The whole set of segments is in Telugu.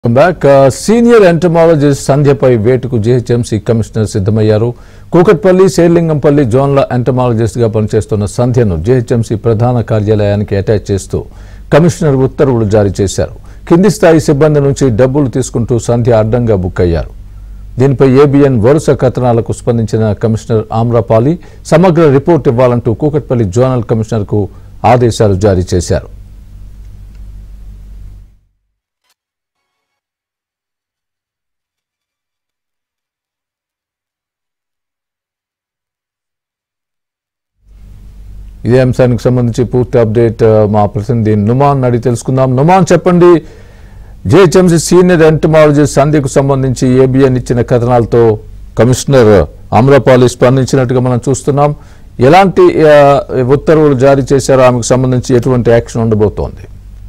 బ్యాక్ సీనియర్ ఎంటమాలజిస్ట్ సంధ్యపై వేటుకు జీహెచ్ఎంసీ కమిషనర్ సిద్ధమయ్యారు కూకట్పల్లి శేర్లింగంపల్లి జోన్ల ఎంటమాలజిస్ట్ గా పనిచేస్తున్న సంధ్యను జీహెచ్ఎంసీ ప్రధాన కార్యాలయానికి అటాచ్ చేస్తూ కమిషనర్ ఉత్తర్వులు జారీ చేశారు కింది స్థాయి సిబ్బంది నుంచి డబ్బులు తీసుకుంటూ సంధ్య అడ్డంగా బుక్ అయ్యారు దీనిపై ఏబిఎన్ వరుస కథనాలకు స్పందించిన కమిషనర్ ఆమ్రపాలి సమగ్ర రిపోర్ట్ ఇవ్వాలంటూ కూకట్పల్లి జోనల్ కమిషనర్కు ఆదేశాలు జారీ చేశారు ఇదే అంశానికి సంబంధించి పూర్తి అప్డేట్ ఆ, మా ప్రతినిధి నుమాన్ అడిగి తెలుసుకుందాం నుమాన్ చెప్పండి జేహెచ్ఎంసీ సీనియర్ ఎంటమాలజిస్ట్ సంధ్యకు సంబంధించి ఏబిఎన్ ఇచ్చిన కథనాలతో కమిషనర్ అమ్రపాలి స్పందించినట్టుగా మనం చూస్తున్నాం ఎలాంటి ఆ, ఉత్తర్వులు జారీ చేశారో ఆమెకు సంబంధించి ఎటువంటి యాక్షన్ ఉండబోతోంది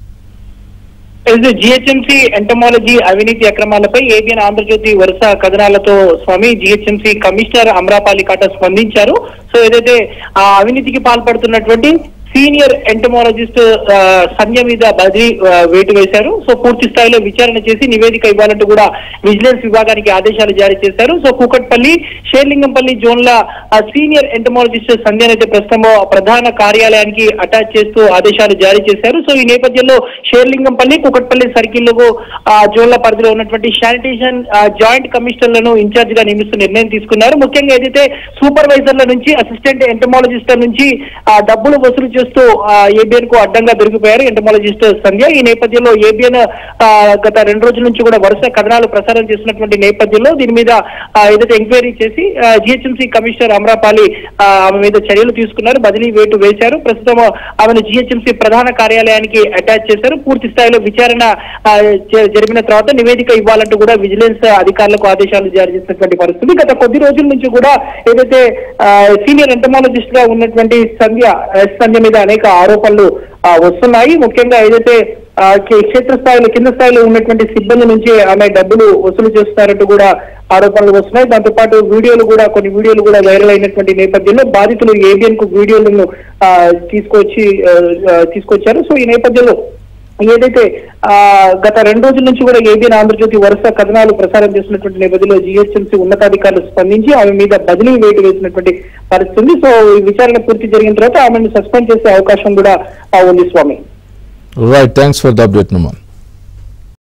జిహెచ్ఎంసీ ఎంటమాలజీ అవినీతి అక్రమాలపై ఏబిఎన్ ఆంధ్రజ్యోతి వరుస కథనాలతో స్వామి జిహెచ్ఎంసీ కమిషనర్ అమరాపాలి కాట స్పందించారు సో ఏదైతే ఆ అవినీతికి పాల్పడుతున్నటువంటి సీనియర్ ఎంటమాలజిస్ట్ ఆ, సంధ్య మీద బదిలీ ఆ, వేటు వేశారు సో పూర్తి స్థాయిలో విచారణ చేసి నివేదిక ఇవ్వాలంటూ కూడా విజిలెన్స్ విభాగానికి ఆదేశాలు జారీ చేశారు సో కూకట్పల్లి షేర్లింగంపల్లి జోన్ల ఆ, సీనియర్ ఎంటమాలజిస్ట్ సంధ్యనైతే ప్రస్తుతం ప్రధాన కార్యాలయానికి అటాచ్ చేస్తూ ఆదేశాలు జారీ చేశారు సో ఈ నేపథ్యంలో షేర్లింగంపల్లి కుకట్పల్లి సర్కిల్లకు ఆ, జోన్ల పరిధిలో ఉన్నటువంటి శానిటేషన్ ఆ, జాయింట్ కమిషనర్లను ఇన్ఛార్జ్ గా నియమిస్తూ నిర్ణయం తీసుకున్నారు ముఖ్యంగా ఏదైతే సూపర్వైజర్ల నుంచి అసిస్టెంట్ ఎంటమాలజిస్ట్ల నుంచి ఆ, డబ్బులు వసూలు చేస్తూ ఏబిఎన్ కు అడ్డంగా దొరికిపోయారు ఎంటమాలజిస్ట్ సంధ్య ఈ నేపథ్యంలో ఏబిఎన్ గత రెండు రోజుల నుంచి కూడా వరుస కథనాలు ప్రసారం చేస్తున్నటువంటి నేపథ్యంలో దీని మీద ఆ, ఏదైతే ఎంక్వైరీ చేసి జిహెచ్ఎంసీ కమిషనర్ అమరాపాలి ఆ, ఆమె మీద చర్యలు తీసుకున్నారు బదిలీ వేటు వేశారు ప్రస్తుతం ఆమెను జిహెచ్ఎంసీ ప్రధాన కార్యాలయానికి అటాచ్ చేశారు పూర్తి స్థాయిలో విచారణ ఆ, జ- జరిపిన తర్వాత నివేదిక ఇవ్వాలంటూ కూడా విజిలెన్స్ అధికారులకు ఆదేశాలు జారీ చేసినటువంటి పరిస్థితి గత కొద్ది రోజుల నుంచి కూడా ఏదైతే ఆ, సీనియర్ ఎంటమాలజిస్ట్ గా ఉన్నటువంటి సంధ్య ఎస్ సంధ్య మీద అనేక ఆరోపణలు ఆ, వస్తున్నాయి ముఖ్యంగా ఏదైతే ఆ, కే- క్షేత్రస్థాయిలో కింద స్థాయిలో ఉన్నటువంటి సిబ్బంది నుంచి ఆమె డబ్బులు వసూలు చేస్తున్నారంటూ కూడా ఆరోపణలు వస్తున్నాయి దాంతో పాటు వీడియోలు కూడా కొన్ని వీడియోలు కూడా వైరల్ అయినటువంటి నేపథ్యంలో బాధితులు ఏబిఎన్ కు వీడియోలను ఆ, తీసుకొచ్చి ఆ, ఆ, తీసుకొచ్చారు సో ఈ నేపథ్యంలో ఏదైతే ఆ గత రెండు రోజుల నుంచి కూడా ఏబిఎన్ ఆంధ్రజ్యోతి వరుస కథనాలు ప్రసారం చేసినటువంటి నేపథ్యంలో జిహెచ్ఎంసీ ఉన్నతాధికారులు స్పందించి ఆమె మీద బదిలీ వేటు వేసినటువంటి పరిస్థితి ఉంది సో ఈ విచారణ పూర్తి జరిగిన తర్వాత ఆమెను సస్పెండ్ చేసే అవకాశం కూడా ఆ, ఉంది Swamy right thanks for the update Numan